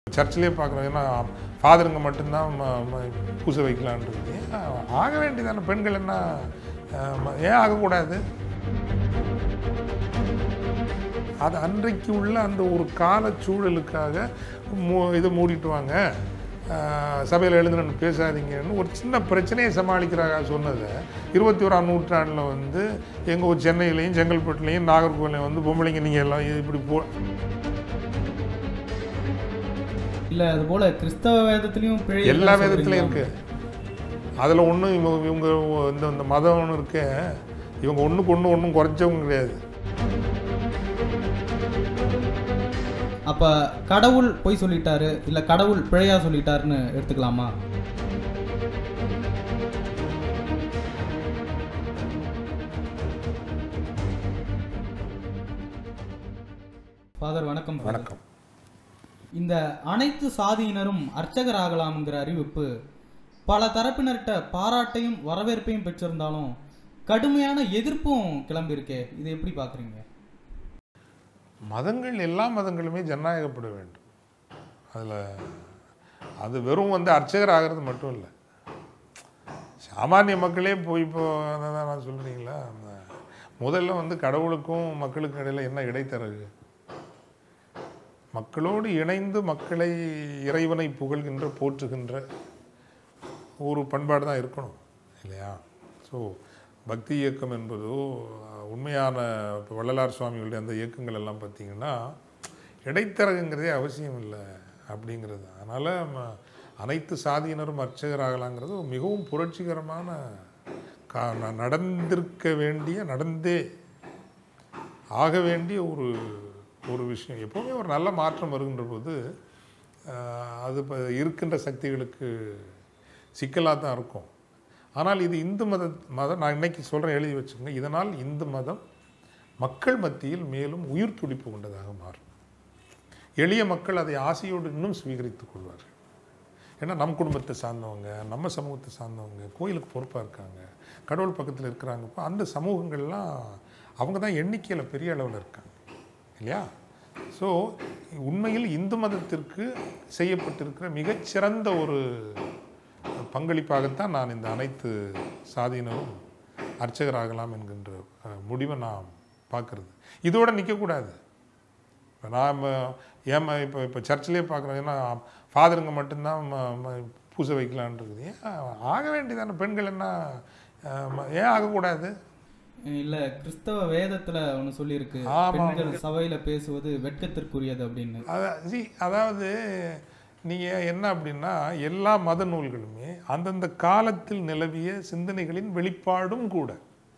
சர்ச்சிலே பார்க்குறோம் ஏன்னா ஃபாதருங்க மட்டும்தான் ம- ம- பூசை வைக்கலான்றது ஏன் ஆக வேண்டியதான பெண்கள் என்ன அஹ், ம- ஏன் ஆகக்கூடாது அது அன்றைக்கு உள்ள அந்த ஒரு கால சூழலுக்காக மூ இதை மூடிட்டு வாங்க சபையில் எழுந்துன்னு பேசாதீங்கன்னு ஒரு சின்ன பிரச்சனையை சமாளிக்கிறாங்க சொன்னதை இருபத்தி ஓராம் நூற்றாண்டில் வந்து எங்கள் ஒரு சென்னையிலையும் செங்கல்பட்டுலையும் நாகர்கோவிலையும் வந்து பொம்பளைங்க நீங்கள் எல்லாம் இது இப்படி போ இல்ல அது போல கிறிஸ்தவ வேதத்திலையும் பிழை எல்லா இருக்குன்னு வேதத்துலையும் சொல்றீங்களா? இருக்கு அதில் ஒன்றும் இவங்க இவங்க இந்த இந்த மதம் ஒன்று இருக்க இவங்க ஒன்றுக்கு ஒன்று ஒன்றும் குறைச்சவங்க கிடையாது அப்ப கடவுள் பொய் சொல்லிட்டாரு இல்ல கடவுள் பிழையா சொல்லிட்டாருன்னு எடுத்துக்கலாமா ஃபாதர் வணக்கம் father. வணக்கம் இந்த அனைத்து சாதியினரும் அர்ச்சகர் ஆகலாம்ங்கிற அறிவிப்பு பல தரப்பினர்கிட்ட பாராட்டையும் வரவேற்பையும் பெற்றிருந்தாலும் கடுமையான எதிர்ப்பும் கிளம்பியிருக்கே இதை எப்படி பார்க்குறீங்க மதங்கள் எல்லா மதங்களுமே ஜனநாயகப்பட வேண்டும் அதில் அது வெறும் வந்து அர்ச்சகர் ஆகிறது மட்டும் இல்லை சாமானிய மக்களே போய் இப்போ அதான் நான் சொல்கிறீங்களா அந்த முதல்ல வந்து கடவுளுக்கும் மக்களுக்கும் இடையில என்ன இடைத்தரகு மக்களோடு இணைந்து மக்களை இறைவனை புகழ்கின்ற போற்றுகின்ற ஒரு பண்பாடு தான் இருக்கணும் இல்லையா ஸோ பக்தி இயக்கம் என்பதோ உண்மையான இப்போ வள்ளலார் சுவாமிகளுடைய அந்த இயக்கங்கள் எல்லாம் பார்த்தீங்கன்னா இடைத்தரகுங்கிறதே அவசியம் இல்லை அப்படிங்கிறது அதனால் அனைத்து சாதியினரும் அர்ச்சகராகலாங்கிறது ஒரு மிகவும் புரட்சிகரமான கா ந- நடந்திருக்க வேண்டிய நடந்தே ஆக வேண்டிய ஒரு ஒரு விஷயம் எப்போவுமே ஒரு நல்ல மாற்றம் வருகின்ற போது ஆஹ், அது இப்போ இருக்கின்ற சக்திகளுக்கு சிக்கலாக தான் இருக்கும் ஆனால் இது இந்து மத மதம் நான் இன்னைக்கு சொல்கிறேன் எழுதி வச்சுக்கோங்க இதனால் இந்து மதம் மக்கள் மத்தியில் மேலும் உயிர் துடிப்பு கொண்டதாக மாறும் எளிய மக்கள் அதை ஆசையோடு இன்னும் ஸ்வீகரித்துக் கொள்வார்கள் ஏன்னா நம் குடும்பத்தை சார்ந்தவங்க நம்ம சமூகத்தை சார்ந்தவங்க கோயிலுக்கு பொறுப்பாக இருக்காங்க கடவுள் பக்கத்தில் இருக்கிறாங்கப்போ அந்த சமூகங்கள்லாம் அவங்க தான் எண்ணிக்கையில் பெரிய அளவில் இருக்காங்க இல்லையா ஸோ உண்மையில் இந்து மதத்திற்கு செய்யப்பட்டிருக்கிற மிகச்சிறந்த ஒரு பங்களிப்பாகத்தான் நான் இந்த அனைத்து சாதியினரும் அர்ச்சகராகலாம் என்கின்ற அஹ், முடிவை நான் பார்க்குறது இதோட நிற்கக்கூடாது இப்போ நான் ஏமா இப்போ இப்போ சர்ச்சிலே பார்க்குறோம் ஏன்னா ஃபாதருங்க மட்டும்தான் ம- ம- பூசை வைக்கலான் இருக்குது ஏன் ஆக வேண்டியதான பெண்கள் என்ன அஹ், ம- ஏன் ஆகக்கூடாது இல்ல கிறிஸ்தவ வேதத்துல ஒண்ணு சொல்லியிருக்கு ஆமா. பெண்கள் சபையில பேசுவது வெட்கத்திற்குரியது அப்படின்னு அத சி அதாவது நீங்கள் என்ன அப்படின்னா எல்லா மத நூல்களுமே அந்தந்த காலத்தில் நிலவிய சிந்தனைகளின் வெளிப்பாடும் கூட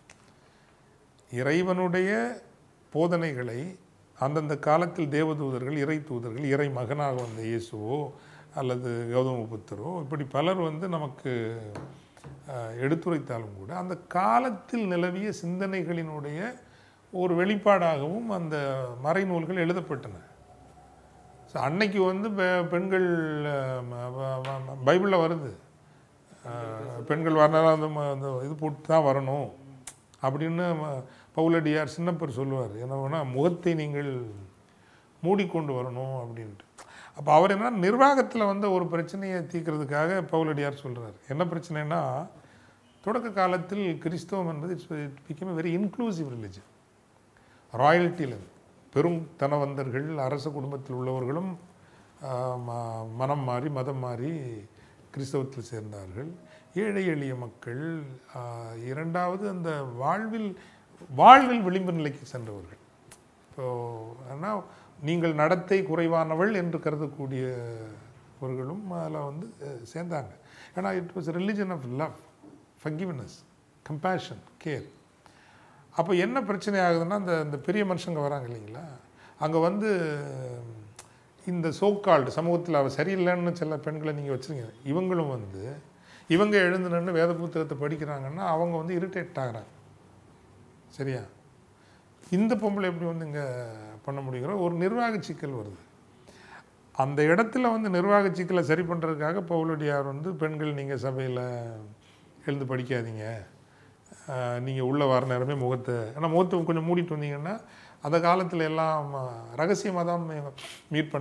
இறைவனுடைய போதனைகளை அந்தந்த காலத்தில் தேவதூதர்கள் இறை தூதர்கள் இறை மகனாக வந்த இயேசுவோ அல்லது கௌதம புத்தரோ இப்படி பலர் வந்து நமக்கு அஹ், எடுத்துரைத்தாலும் கூட அந்த காலத்தில் நிலவிய சிந்தனைகளினுடைய ஒரு வெளிப்பாடாகவும் அந்த மறைநூல்கள் எழுதப்பட்டன ஸோ அன்னைக்கு வந்து பெ- பெண்கள் பைபிளில் வருது அஹ், பெண்கள் வரனால அந்த ம- அந்த இது போட்டு தான் வரணும் அப்படின்னு ம- பவுலடியார் சின்னப்பர் சொல்லுவார் என்னன்னா முகத்தை நீங்கள் மூடிக்கொண்டு வரணும் அப்படின்ட்டு அப்போ அவர் என்ன நிர்வாகத்தில் வந்து ஒரு பிரச்சனையை தீர்க்கிறதுக்காக பவுலடியார் சொல்கிறார் என்ன பிரச்சனைனா தொடக்க காலத்தில் கிறிஸ்தவம் என்பது it's it become very inclusive religion ராயல்ட்டியில் பெரும் தனவந்தர்கள் அரச குடும்பத்தில் உள்ளவர்களும் ஆஹ், ம- மனம் மாறி மதம் மாறி கிறிஸ்தவத்தில் சேர்ந்தார்கள் ஏழை எளிய மக்கள் ஆஹ், இரண்டாவது அந்த வாழ்வில் வாழ்வில் விளிம்பு நிலைக்கு சென்றவர்கள் இப்போ ஆனால் நீங்கள் நடத்தை குறைவானவள் என்று கருதக்கூடியவர்களும் அதில் வந்து அஹ், சேர்ந்தாங்க ஏன்னா it was religion of love forgiveness compassion care அப்போ என்ன பிரச்சனை ஆகுதுன்னா அந்த இந்த பெரிய மனுஷங்க வராங்க இல்லைங்களா அங்கே வந்து இந்த சோக்கால்டு சமூகத்தில் அவ சரியில்லைன்னு சில பெண்களை நீங்கள் வச்சுருங்க இவங்களும் வந்து இவங்க எழுந்து நின்று வேத புத்தகத்தை படிக்கிறாங்கன்னா அவங்க வந்து இரிட்டேட் ஆகுறாங்க சரியா இந்த பொம்பளை எப்படி வந்து இங்கே பண்ண முடியுங்கிற ஒரு நிர்வாக சிக்கல் வருது அந்த இடத்துல வந்து நிர்வாக சிக்கலை சரி பண்ணுறதுக்காக பவுலடியார் வந்து பெண்கள் நீங்கள் சபையில் எழுந்து படிக்காதீங்க நீங்கள் உள்ளே வர நேரமே முகத்தை ஏன்னா முகத்தை கொஞ்சம் மூடிட்டு வந்தீங்கன்னா அந்த காலத்தில் எல்லாம் ரகசியமாக தான் மீட் பண்ணாங்க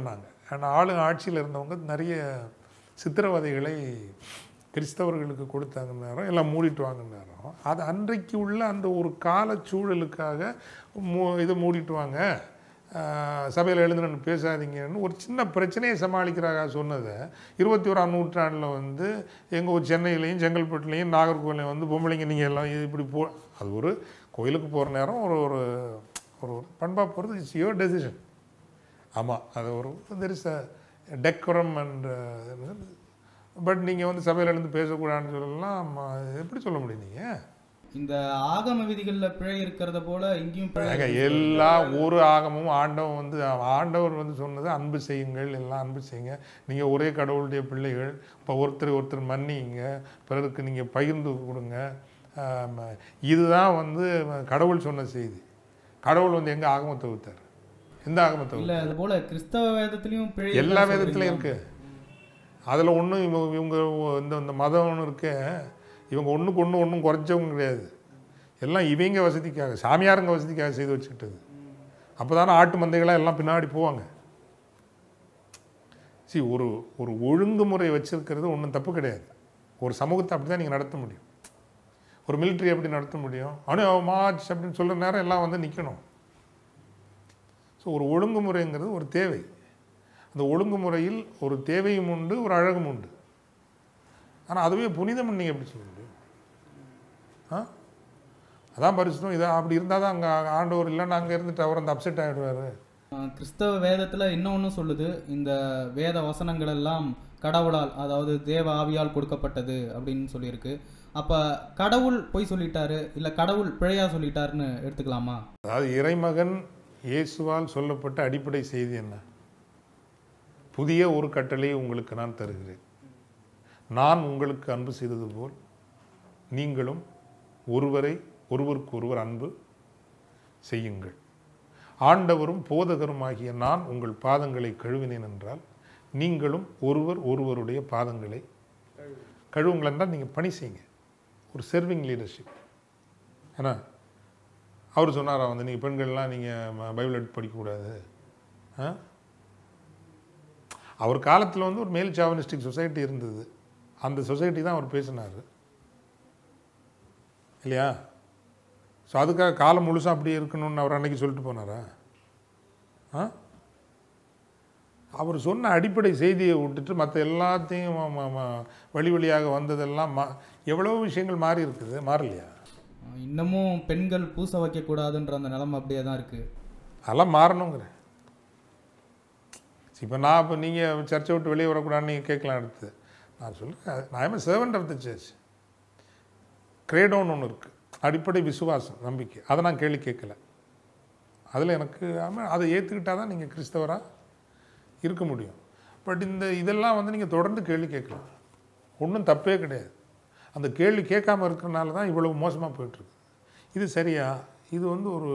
ஆனால் ஆளு ஆட்சியில் இருந்தவங்க நிறைய சித்திரவதைகளை கிறிஸ்தவர்களுக்கு கொடுத்தாங்க நேரம் எல்லாம் மூடிட்டு வாங்க நேரம் அது அன்றைக்கு உள்ள அந்த ஒரு கால சூழலுக்காக மூ இதை மூடிட்டு வாங்க சபையில் எழுந்துன்னு பேசாதீங்கன்னு ஒரு சின்ன பிரச்சனையை சமாளிக்கிறாங்க சொன்னதை இருபத்தி ஓராம் நூற்றாண்டில் வந்து எங்கள் ஒரு சென்னையிலையும் செங்கல்பட்டுலேயும் நாகர்கோவிலையும் வந்து பொம்பளைங்க நீங்கள் எல்லாம் இது இப்படி போ அது ஒரு கோயிலுக்கு போகிற நேரம் ஒரு ஒரு ஒரு பண்பாக போகிறது இட்ஸ் யுவர் டெசிஷன் ஆமாம் அது ஒரு there is a decorum and but நீங்கள் வந்து சபையில் இருந்து பேசக்கூடாதுன்னு சொல்லலாம் ம- எப்படி சொல்ல முடியும் நீங்கள் இந்த ஆகம விதிகளில் பிழை இருக்கிறத போல இங்கேயும் பிழை ஏங்க, எல்லா ஒரு ஆகமும் ஆண்டவன் வந்து ஆண்டவர் வந்து சொன்னது அன்பு செய்யுங்கள் எல்லாம் அன்பு செய்யுங்க நீங்கள் ஒரே கடவுளுடைய பிள்ளைகள் இப்போ ஒருத்தர் ஒருத்தர் மன்னிங்க பிறருக்கு நீங்கள் பகிர்ந்து கொடுங்க ஆம், இதுதான் வந்து கடவுள் சொன்ன செய்தி கடவுள் வந்து எங்கே ஆகமத்தை வித்தார் எந்த ஆகமத்தை இல்ல அது போல கிறிஸ்தவ வேதத்திலையும் பிழை எல்லா இருக்குன்னு வேதத்துலையும் சொல்றீங்களா? இருக்கு அதில் ஒன்றும் இவங்க இவங்க இந்த இந்த மதம் ஒன்று இருக்க இவங்க ஒன்றுக்கு ஒன்று ஒன்றும் குறைச்சவங்க கிடையாது எல்லாம் இவங்க வசதிக்காக சாமியாருங்க வசதிக்காக செய்து வச்சுக்கிட்டது அப்போ தானே ஆட்டு மந்தைகளாக எல்லாம் பின்னாடி போவாங்க சி ஒரு ஒரு ஒழுங்குமுறை வச்சிருக்கிறது ஒன்றும் தப்பு கிடையாது ஒரு சமூகத்தை அப்படி தான் நீங்கள் நடத்த முடியும் ஒரு மிலிட்ரி எப்படி நடத்த முடியும் ஆனால் மார்ச் அப்படின்னு சொல்கிற நேரம் எல்லாம் வந்து நிற்கணும் ஸோ ஒரு ஒழுங்குமுறைங்கிறது ஒரு தேவை அந்த ஒழுங்குமுறையில் ஒரு தேவையும் உண்டு ஒரு அழகும் உண்டு ஆனால் அதுவே புனிதம் நீங்கள் எப்படி சொல்ல முடியும் ஆ அதான் பரிசுத்தம் இதான் அப்படி இருந்தால் தான் அங்கே ஆண்டவர் இல்லைன்னா அங்கே இருந்துட்டு அவர் அந்த அப்செட் ஆகிடுவார் ஆஹ் கிறிஸ்தவ வேதத்துல இன்னொன்னு சொல்லுது இந்த வேத வசனங்கள் எல்லாம் கடவுளால் அதாவது தேவ ஆவியால் கொடுக்கப்பட்டது அப்படின்னு சொல்லியிருக்கு அப்ப கடவுள் பொய் சொல்லிட்டாரு இல்ல கடவுள் பிழையா சொல்லிட்டாருன்னு எடுத்துக்கலாமா அதாவது இறைமகன் இயேசுவால் சொல்லப்பட்ட அடிப்படை செய்தி என்ன புதிய ஒரு கட்டளையை உங்களுக்கு நான் தருகிறேன் நான் உங்களுக்கு அன்பு செய்தது போல் நீங்களும் ஒருவரை ஒருவருக்கு ஒருவர் அன்பு செய்யுங்கள் ஆண்டவரும் போதகரும் ஆகிய நான் உங்கள் பாதங்களை கழுவினேன் என்றால் நீங்களும் ஒருவர் ஒருவருடைய பாதங்களை கழுவுங்கள் என்றால் நீங்கள் பணி செய்யுங்க ஒரு சர்விங் லீடர்ஷிப் ஏன்னா அவர் சொன்னாரா வந்து நீங்கள் பெண்கள்லாம் நீங்கள் பைபிள் எடுத்து படிக்கக்கூடாது ஆ அவர் காலத்தில் வந்து ஒரு மேல் சாவனிஸ்டிக் சொசைட்டி இருந்தது அந்த சொசைட்டி தான் அவர் பேசினார் இல்லையா ஸோ அதுக்காக காலம் முழுசாக அப்படியே இருக்கணும்னு அவர் அன்னைக்கு சொல்லிட்டு போனாரா ஆ அவர் சொன்ன அடிப்படை செய்தியை விட்டுட்டு மற்ற எல்லாத்தையும் ம- ம- ம- வழி வழியாக வந்ததெல்லாம் மா எவ்வளோ விஷயங்கள் மாறி இருக்குது மாறலையா ஆஹ் இன்னமும் பெண்கள் பூச வைக்க கூடாதுன்ற அந்த நிலைமை அப்படியே தான் இருக்கு அதெல்லாம் மாறணுங்கிறேன் இப்போ நான் இப்போ நீங்கள் சர்ச்சை விட்டு வெளியே வரக்கூடாதுன்னு நீங்கள் கேட்கலாம் அடுத்து நான் சொல்லுறேன் நான் am servant of the church கிரேடோன்னு ஒன்று இருக்குது அடிப்படை விசுவாசம் நம்பிக்கை அதை நான் கேள்வி கேட்கல அதில் எனக்கு ஆமாம் அதை ஏற்றுக்கிட்டால் தான் நீங்கள் கிறிஸ்தவராக இருக்க முடியும் பட் இந்த இதெல்லாம் வந்து நீங்கள் தொடர்ந்து கேள்வி கேட்கலாம் ஒன்றும் தப்பே கிடையாது அந்த கேள்வி கேட்காம இருக்கிறனால தான் இவ்வளவு மோசமாக போயிட்டுருக்கு இது சரியா இது வந்து ஒரு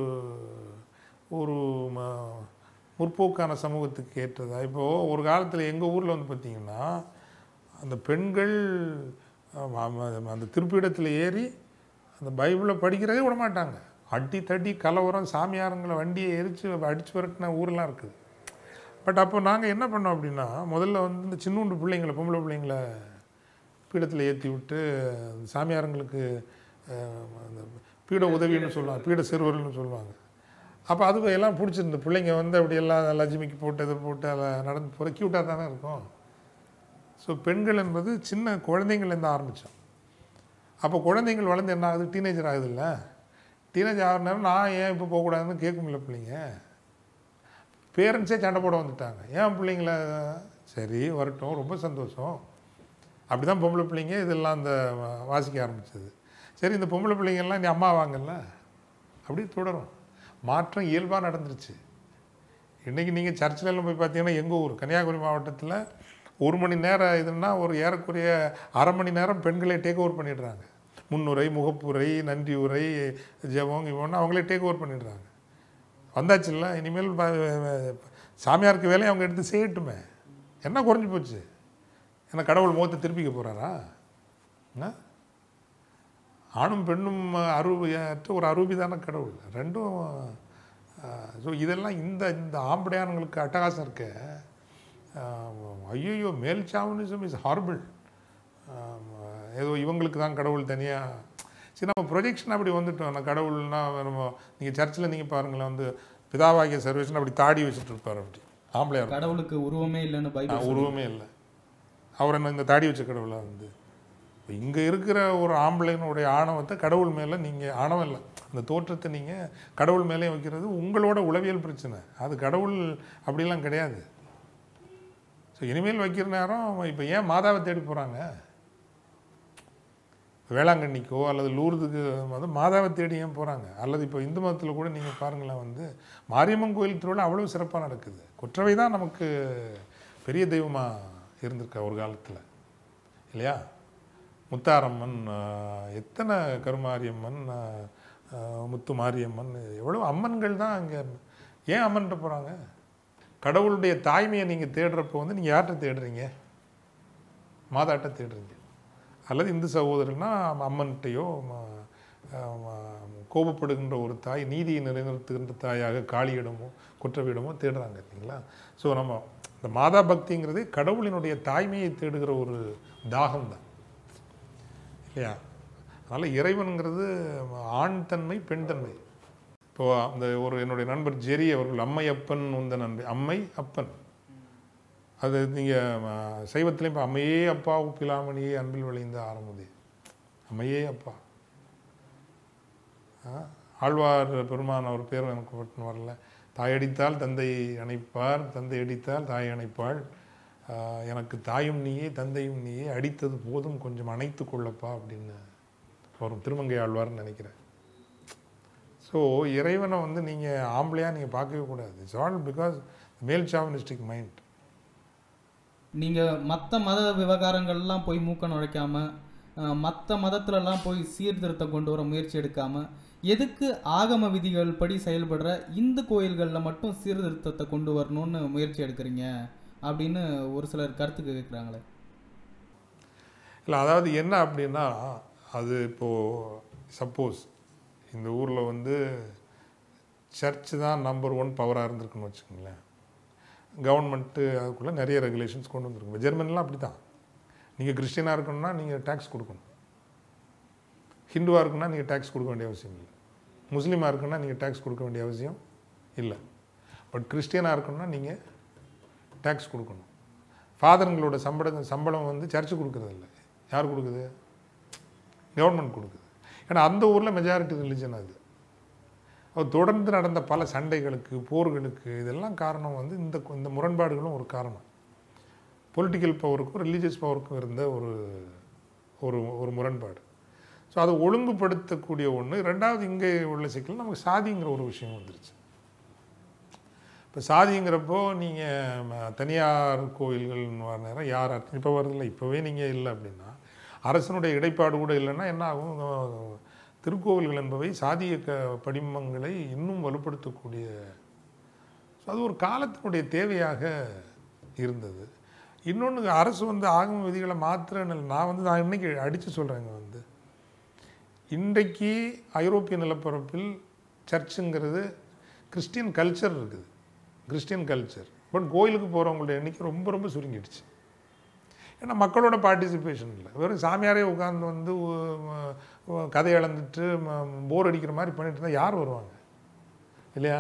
ஒரு ம- முற்போக்கான சமூகத்துக்கு ஏற்றதா இப்போது ஒரு காலத்தில் எங்கள் ஊரில் வந்து பார்த்திங்கன்னா அந்த பெண்கள் அஹ், ம- அந்த திருப்பிடத்தில் ஏறி அந்த பைபிளை படிக்கிறதே விட மாட்டாங்க அடி தட்டி கலவரம் சாமியாருங்களை வண்டியை எரித்து அடிச்சு விரட்டின ஊரெலாம் இருக்குது பட் அப்போ நாங்கள் என்ன பண்ணோம் அப்படின்னா முதல்ல வந்து இந்த சின்னூண்டு பிள்ளைங்களை பொம்பளை பிள்ளைங்களை பீடத்தில் ஏற்றி விட்டு அந்த சாமியாருங்களுக்கு அஹ், அந்த பீட உதவின்னு சொல்லுவாங்க பீட சிறுவர்கள்னு சொல்லுவாங்க அப்போ அது எல்லாம் பிடிச்சிருந்த பிள்ளைங்க வந்து அப்படி எல்லாம் லட்சுமிக்கு போட்டு இதை போட்டு அதை நடந்து போகிற க்யூட்டாக தானே இருக்கும் ஸோ பெண்கள் என்பது சின்ன குழந்தைங்கள்லேருந்து ஆரம்பித்தோம் அப்போ குழந்தைங்கள் வளர்ந்து என்ன ஆகுது டீனேஜர் ஆகுதுல்ல டீனேஜ் ஆகிற நேரம் நான் ஏன் இப்போ போகக்கூடாதுன்னு கேட்கும்ல பிள்ளைங்க பேரண்ட்ஸே சண்டை போட வந்துட்டாங்க ஏன் பிள்ளைங்கள சரி வரட்டும் ரொம்ப சந்தோஷம் அப்படி தான் பொம்பளை பிள்ளைங்க இதெல்லாம் அந்த வா- வாசிக்க ஆரம்பிச்சது சரி இந்த பொம்பளை பிள்ளைங்கள்லாம் நீ அம்மா வாங்கல்ல அப்படியே தொடரும் மாற்றம் இயல்பாக நடந்துருச்சு இன்றைக்கி நீங்கள் சர்ச்சில் எல்லாம் போய் பார்த்தீங்கன்னா எங்கள் ஊர் கன்னியாகுமரி மாவட்டத்தில் ஒரு மணி நேரம் இதுன்னா ஒரு ஏறக்குறைய அரை மணி நேரம் பெண்களே டேக் ஓவர் பண்ணிடுறாங்க முன்னுரை முகப்புரை நன்றி உரை ஜெபம் இவன்னு அவங்களே டேக் ஓவர் பண்ணிடுறாங்க வந்தாச்சுல்ல இனிமேல் ப- சாமியாருக்கு வேலையை அவங்க எடுத்து செய்யட்டுமே என்ன குறைஞ்சி போச்சு என்ன கடவுள் முகத்தை திருப்பிக்க போகிறாரா என்ன ஆணும் பெண்ணும் அருவியற்ற ஒரு அருவிதான கடவுள் ரெண்டும் ஸோ இதெல்லாம் இந்த இந்த ஆம்படையானங்களுக்கு அட்டகாசம் இருக்க ஐயோ மேல் சாவனிசம் இஸ் ஹார்பிள் ஏதோ இவங்களுக்கு தான் கடவுள் தனியாக சரி நம்ம ப்ரொஜெக்ஷன் அப்படி வந்துட்டோம் நான் கடவுள்னா நம்ம நீங்கள் சர்ச்சில் நீங்கள் பாருங்களேன் வந்து பிதாவாகிய சர்வேஷன் அப்படி தாடி வச்சுட்டு இருப்பார் அப்படி ஆம்பளையா இருப்பார். கடவுளுக்கு உருவமே இல்லைன்னு ஆ, பைபிள் உருவமே இல்லை அவர் என்ன இந்த தாடி வச்ச கடவுளா வந்து இங்கே இருக்கிற ஒரு ஆம்பளைனுடைய ஆணவத்தை கடவுள் மேலே நீங்கள் ஆணவம் இல்லை அந்த தோற்றத்தை நீங்கள் கடவுள் மேலே வைக்கிறது உங்களோட உளவியல் பிரச்சனை அது கடவுள் அப்படிலாம் கிடையாது ஸோ இனிமேல் வைக்கிற நேரம் இப்போ ஏன் மாதாவை தேடி போகிறாங்க வேளாங்கண்ணிக்கோ அல்லது லூர்துக்கு வந்து மாதாவை தேடி ஏன் போகிறாங்க அல்லது இப்போ இந்து மதத்தில் கூட நீங்கள் பாருங்களேன் வந்து மாரியம்மன் கோயில் திருவிழா அவ்வளோ சிறப்பாக நடக்குது கொற்றவை தான் நமக்கு பெரிய தெய்வமாக இருந்திருக்கா ஒரு காலத்தில் இல்லையா முத்தாரம்மன் ஆஹ், எத்தனை கருமாரியம்மன் ஆஹ், ஆஹ், முத்து மாரியம்மன் எவ்வளோ அம்மன்கள் தான் அங்கே ஏன் அம்மன்ட்ட போகிறாங்க கடவுளுடைய தாய்மையை நீங்கள் தேடுறப்போ வந்து நீங்கள் யார்கிட்ட தேடுறீங்க மாதாட்ட தேடுறீங்க அல்லது இந்து சகோதரர்னா அம்மன்கிட்டையோ ம- ஆஹ் ம- கோபப்படுகின்ற ஒரு தாய் நீதியை நிலைநிறுத்துகின்ற தாயாக காளியிடமோ குற்றவிடமோ தேடுறாங்க இல்லைங்களா ஸோ நம்ம இந்த மாதா பக்திங்கிறது கடவுளினுடைய தாய்மையை தேடுகிற ஒரு தாகம் தான் இல்லையா அதனால் இறைவனுங்கிறது ஆண் தன்மை பெண் தன்மை இப்போ அந்த ஒரு என்னுடைய நண்பர் ஜெரி அவர்கள் அம்மை அப்பன் உந்த நண்பர் அம்மை அப்பன் அது நீங்கள் சைவத்திலையும் இப்போ அம்மையே அப்பா உப்பிலாமணியே அன்பில் விளைந்த ஆரம்பதே அம்மையே அப்பா ஆ, ஆழ்வார் பெருமான் அவர் பேர் எனக்கு பட்டுன்னு வரல தாய் அடித்தால் தந்தை அணைப்பார் தந்தை அடித்தால் தாய் அணைப்பாள் ஆ, எனக்கு தாயும் நீயே தந்தையும் நீயே அடித்தது போதும் கொஞ்சம் அணைத்து கொள்ளப்பா அப்படின்னு வரும் திருமங்கை ஆழ்வார்னு நினைக்கிறேன் ஸோ இறைவனை வந்து நீங்கள் ஆம்பளையாக நீங்கள் பார்க்கவே கூடாது it's all because male chauvinistic mind நீங்க மத்த மத விவகாரங்கள்லாம் போய் மூக்க நுழைக்காம அஹ், மத்த மதத்துலலாம் போய் சீர்திருத்தம் கொண்டு வர முயற்சி எடுக்காம எதுக்கு ஆகம விதிகள் படி செயல்படுற இந்து கோயில்களில் மட்டும் சீர்திருத்தத்தை கொண்டு வரணும்னு முயற்சி எடுக்கிறீங்க அப்படின்னு ஒரு சிலர் கருத்து கேட்குறாங்களே இல்லை அதாவது என்ன அப்படின்னா அது இப்போது சப்போஸ் இந்த ஊரில் வந்து சர்ச் தான் நம்பர் ஒன் பவராக இருந்திருக்குன்னு வச்சுக்கோங்களேன் கவர்மெண்ட்டு அதுக்குள்ளே நிறைய ரெகுலேஷன்ஸ் கொண்டு வந்திருக்கும் ஜெர்மனிலாம் அப்படி தான் நீங்கள் கிறிஸ்டியனாக இருக்கணும்னா நீங்கள் டேக்ஸ் கொடுக்கணும் ஹிந்துவாக இருக்குன்னா நீங்கள் டேக்ஸ் கொடுக்க வேண்டிய அவசியம் இல்லை முஸ்லீமாக இருக்குன்னா நீங்கள் டேக்ஸ் கொடுக்க வேண்டிய அவசியம் இல்லை பட் கிறிஸ்டியனாக இருக்கணும்னா நீங்கள் டேக்ஸ் கொடுக்கணும் ஃபாதருங்களோட சம்பளம் சம்பளம் வந்து சர்ச்சு கொடுக்குறது இல்லை யார் கொடுக்குது கவர்மெண்ட் கொடுக்குது ஏன்னா அந்த ஊரில் மெஜாரிட்டி ரிலிஜன் அது அது தொடர்ந்து நடந்த பல சண்டைகளுக்கு போர்களுக்கு இதெல்லாம் காரணம் வந்து இந்த இந்த முரண்பாடுகளும் ஒரு காரணம் பொலிட்டிக்கல் பவருக்கும் ரிலீஜியஸ் பவருக்கும் இருந்த ஒரு ஒரு ஒரு முரண்பாடு ஸோ அதை ஒழுங்குபடுத்தக்கூடிய ஒன்று ரெண்டாவது இங்கே உள்ள சிக்கல் நமக்கு சாதிங்கிற ஒரு விஷயம் வந்துருச்சு இப்போ சாதிங்கிறப்போ நீங்கள் தனியார் கோயில்கள்னு வர நேரம் யார் இப்போ வருதில்ல இப்போவே நீங்கள் இல்லை அப்படின்னா அரசனுடைய இடைப்பாடு கூட இல்லைன்னா என்ன ஆகும் அஹ் திருக்கோவில்கள் என்பவை சாதிய க படிமங்களை இன்னும் வலுப்படுத்தக்கூடிய ஸோ அது ஒரு காலத்தினுடைய தேவையாக இருந்தது இன்னொன்று அரசு வந்து ஆகம விதிகளை மாத்திரன்னு இல்லை. நான் வந்து நான் இன்னைக்கு அடித்து சொல்கிறேங்க வந்து இன்றைக்கு ஐரோப்பிய நிலப்பரப்பில் சர்ச்சுங்கிறது கிறிஸ்டியன் கல்ச்சர் இருக்குது கிறிஸ்டியன் கல்ச்சர் பட் கோயிலுக்கு போகிறவங்களுடைய எண்ணிக்கை ரொம்ப ரொம்ப சுருங்கிடுச்சு ஏன்னா மக்களோட பார்ட்டிசிபேஷன் இல்லை வெறும் சாமியாரே உட்காந்து வந்து உ- உ- கதை இழந்துட்டு போர் அடிக்கிற மாதிரி பண்ணிட்டு இருந்தால் யார் வருவாங்க இல்லையா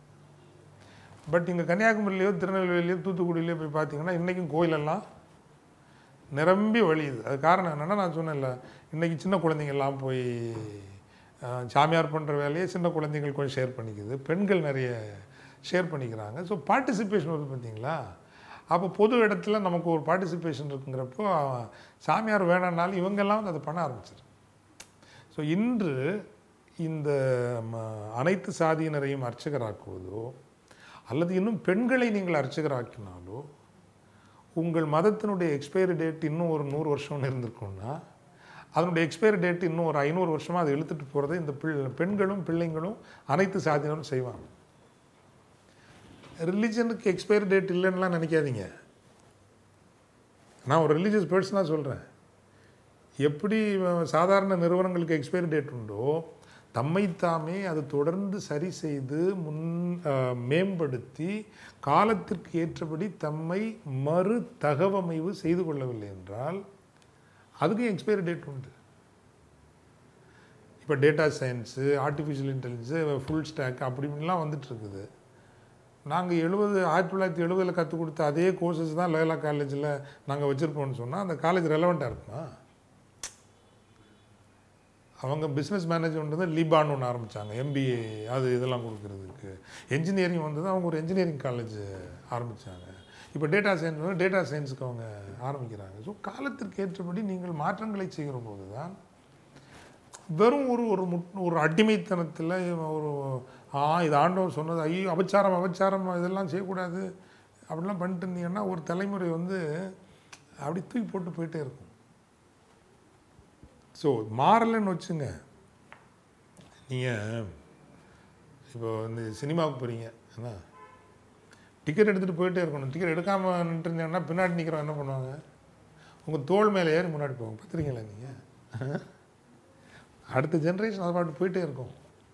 பட் இங்கே கன்னியாகுமரியிலையோ திருநெல்வேலியோ தூத்துக்குடியிலையோ போய் பார்த்தீங்கன்னா இன்றைக்கும் கோயிலெல்லாம் நிரம்பி வழியுது அது காரணம் என்னென்னா நான் சொன்னேன்ல இன்றைக்கி சின்ன குழந்தைங்கள்லாம் போய் அஹ், சாமியார் பண்ணுற வேலையை சின்ன குழந்தைகள் கொஞ்சம் ஷேர் பண்ணிக்குது பெண்கள் நிறைய ஷேர் பண்ணிக்கிறாங்க ஸோ பார்ட்டிசிபேஷன் வருது பார்த்தீங்களா அப்போ பொது இடத்துல நமக்கு ஒரு பார்ட்டிசிபேஷன் இருக்குங்கிறப்போ சாமியார் வேணான்னாலும் இவங்கெல்லாம் வந்து அதை பண்ண ஆரம்பிச்சிரு ஸோ இன்று இந்த ம, அனைத்து சாதியினரையும் அர்ச்சகராக்குவதோ அல்லது இன்னும் பெண்களை நீங்கள் அர்ச்சகராக்கினாலோ உங்கள் மதத்தினுடைய எக்ஸ்பைரி டேட் இன்னும் ஒரு நூறு வருஷம்னு இருந்திருக்கும்னா அதனுடைய எக்ஸ்பைரி டேட் இன்னும் ஒரு ஐநூறு வருஷமாக அதை இழுத்துட்டு போகிறதை இந்த பிள் பெண்களும் பிள்ளைங்களும் அனைத்து சாதியினரும் செய்வாங்க ரிலிஜனுக்கு எக்ஸ்பைரி டேட் இல்லைன்னுலாம் நினைக்காதீங்க நான் ஒரு ரிலீஜியஸ் பர்சனாக சொல்கிறேன் எப்படி அஹ், சாதாரண நிறுவனங்களுக்கு எக்ஸ்பைரி டேட் உண்டோ தம்மைத்தாமே அது தொடர்ந்து சரி செய்து முன் அஹ், மேம்படுத்தி காலத்திற்கு ஏற்றபடி தம்மை மறு தகவமைவு செய்து கொள்ளவில்லை என்றால் அதுக்கும் எக்ஸ்பைரி டேட் உண்டு இப்போ data science artificial intelligence full stack அப்படி இப்படிலாம் வந்துட்டு இருக்குது நாங்கள் எழுபது ஆயிரத்தி தொள்ளாயிரத்தி எழுபதில் கற்றுக் கொடுத்த அதே கோர்சஸ் தான் லயோலா காலேஜில் நாங்கள் வச்சுருப்போம்னு சொன்னால் அந்த காலேஜ் ரெலவெண்ட்டாக இருக்குமா அவங்க பிஸ்னஸ் மேனேஜ்மெண்ட் வந்து லீபான் ஒன்று ஆரம்பித்தாங்க எம்பிஏ அது இதெல்லாம் கொடுக்கறதுக்கு என்ஜினியரிங் வந்தது அவங்க ஒரு என்ஜினியரிங் காலேஜ் ஆரம்பித்தாங்க இப்போ டேட்டா சயின்ஸ் வந்து டேட்டா சயின்ஸுக்கு அவங்க ஆரம்பிக்கிறாங்க ஸோ காலத்திற்கு ஏற்றபடி நீங்கள் மாற்றங்களை செய்கிற போது தான் வெறும் ஒரு ஒரு முட் ஒரு அடிமைத்தனத்தில் ஒரு ஆ இது ஆண்டவர் சொன்னது ஐயோ அபச்சாரம் அபச்சாரம் இதெல்லாம் செய்யக்கூடாது அப்படிலாம் பண்ணிட்டு இருந்தீங்கன்னா ஒரு தலைமுறை வந்து அப்படி தூக்கி போட்டு போயிட்டே இருக்கும் ஸோ மாறலைன்னு வச்சுங்க நீங்கள் இப்போ இந்த சினிமாவுக்கு போகிறீங்க என்ன டிக்கெட் எடுத்துகிட்டு போயிட்டே இருக்கணும் டிக்கெட் எடுக்காமல் நின்றுருந்தீங்கன்னா பின்னாடி நிற்கிறவங்க என்ன பண்ணுவாங்க உங்கள் தோள் மேலே ஏறி முன்னாடி போவாங்க பார்த்துருக்கீங்களா நீங்கள் அடுத்த ஜென்ரேஷன் அதை பாட்டு போயிட்டே இருக்கும்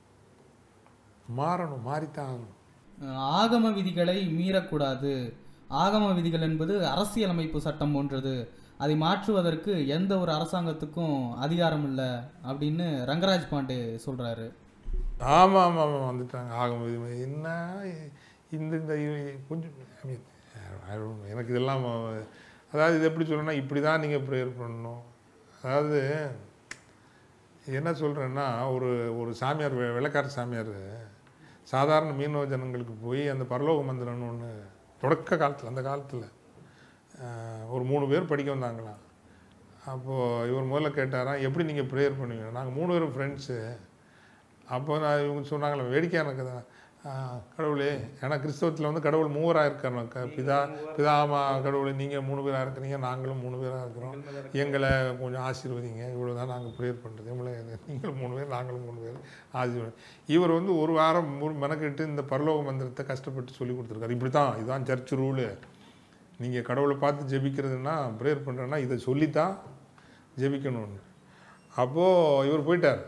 மாறணும் மாறித்தான் ஆகணும் அஹ் ஆகம விதிகளை மீறக்கூடாது ஆகம விதிகள் என்பது அரசியலமைப்பு சட்டம் போன்றது அதை மாற்றுவதற்கு எந்த ஒரு அரசாங்கத்துக்கும் அதிகாரம் இல்லை அப்படின்னு ரங்கராஜ் பாண்டே சொல்றாரு ஆமாம் ஆமாம் ஆமாம் வந்துட்டாங்க ஆகும் இது என்ன இந்த இந்த இ- கொஞ்சம் I mean, I don't know. எனக்கு இதெல்லாம் அதாவது இது எப்படி சொல்லணும்னா இப்படி தான் நீங்கள் ப்ரேயர் பண்ணணும் அதாவது என்ன சொல்கிறேன்னா ஒரு ஒரு சாமியார் வெ- வெள்ளைக்கார சாமியார் சாதாரண மீனவ ஜனங்களுக்கு போய் அந்த பரலோக மந்திரம்னு ஒன்று தொடக்க காலத்தில் அந்த காலத்தில் ஒரு மூணு பேர் படிக்க வந்தாங்களாம் அப்போது இவர் முதல்ல கேட்டாராம் எப்படி நீங்கள் ப்ரேயர் பண்ணுவீங்க நாங்கள் மூணு பேரும் ஃப்ரெண்ட்ஸு அப்போ நான் இவங்க சொன்னாங்களே வேடிக்கையான கதை ஆ, கடவுளே ஏன்னா கிறிஸ்தவத்தில் வந்து கடவுள் மூவராக இருக்காங்க க பிதா பிதாமா கடவுளே நீங்கள் மூணு பேராக இருக்கிறீங்க நாங்களும் மூணு பேராக இருக்கிறோம் எங்களை கொஞ்சம் ஆசீர்வதிங்க இவ்வளோ தான் நாங்கள் ப்ரேயர் பண்ணுறது இவ்வளோ நீங்களும் மூணு பேர் நாங்களும் மூணு பேர் ஆசீர்வதி இவர் வந்து ஒரு வாரம் ஒரு மெனக்கெட்டு இந்த பரலோக மந்திரத்தை கஷ்டப்பட்டு சொல்லி கொடுத்துருக்காரு இப்படி தான் இதுதான் சர்ச் ரூலு நீங்கள் கடவுளை பார்த்து ஜெபிக்கிறதுனா ப்ரேயர் பண்ணுறேன்னா இதை சொல்லித்தான் ஜெபிக்கணும்னு அப்போது இவர் போயிட்டார்